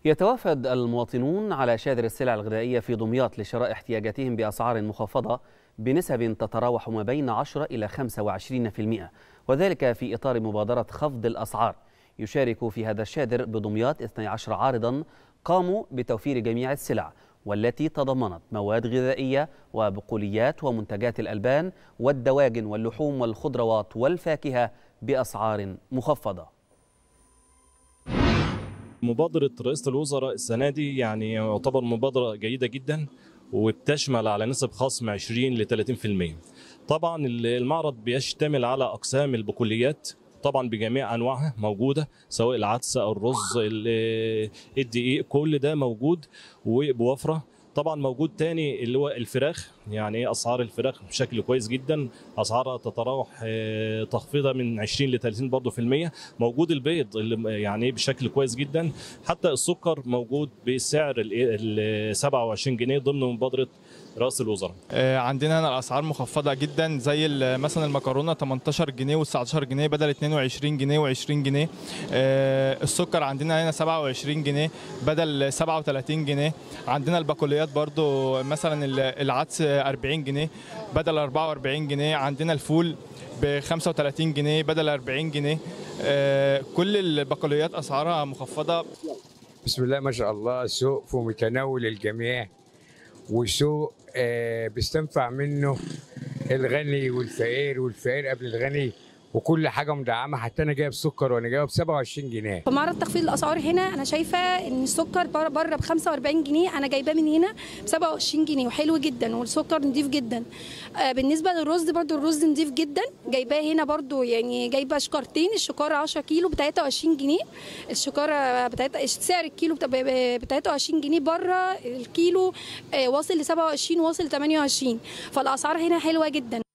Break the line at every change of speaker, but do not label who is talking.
يتوافد المواطنون على شادر السلع الغذائية في دمياط لشراء احتياجاتهم بأسعار مخفضة بنسب تتراوح ما بين 10 إلى 25% وذلك في إطار مبادرة خفض الأسعار يشارك في هذا الشادر بدمياط 12 عارضا قاموا بتوفير جميع السلع والتي تضمنت مواد غذائية وبقوليات ومنتجات الألبان والدواجن واللحوم والخضروات والفاكهة بأسعار مخفضة
مبادرة رئاسة الوزراء السنة دي يعني يعتبر مبادرة جيدة جدا وبتشمل على نسب خصم 20 ل 30% طبعا المعرض بيشتمل على أقسام البقوليات طبعا بجميع انواعها موجوده سواء العدس او الرز الدقيق كل ده موجود وبوفره طبعا موجود تاني اللي هو الفراخ يعني ايه اسعار الفراخ بشكل كويس جدا اسعارها تتراوح تخفيضها من 20 ل 30 برضه في المية موجود البيض اللي يعني بشكل كويس جدا حتى السكر موجود بسعر ال 27 جنيه ضمن مبادره رئاسه الوزراء
عندنا هنا الاسعار مخفضه جدا زي مثلا المكرونه 18 جنيه و19 جنيه بدل 22 جنيه و20 جنيه السكر عندنا هنا 27 جنيه بدل 37 جنيه عندنا البقوليات برضو مثلا العدس 40 جنيه بدل 44 جنيه عندنا الفول ب 35 جنيه بدل 40 جنيه كل البقوليات اسعارها مخفضه
بسم الله ما شاء الله سوق في متناول الجميع وسوق بيستنفع منه الغني والفقير والفقير قبل الغني وكل حاجه مدعمه حتى انا جايب سكر وانا جايب 27 جنيه
في معرض تخفيض الاسعار هنا انا شايفه ان السكر بره ب 45 جنيه انا جايباه من هنا ب 27 جنيه وحلو جدا والسكر نضيف جدا بالنسبه للرز برده الرز نضيف جدا جايباه هنا برده يعني جايبه شكارتين الشكاره 10 كيلو ب 23 جنيه الشكاره بتاعت سعر الكيلو ب 23 جنيه بره الكيلو واصل ل 27 واصل ل 28 فالاسعار هنا حلوه جدا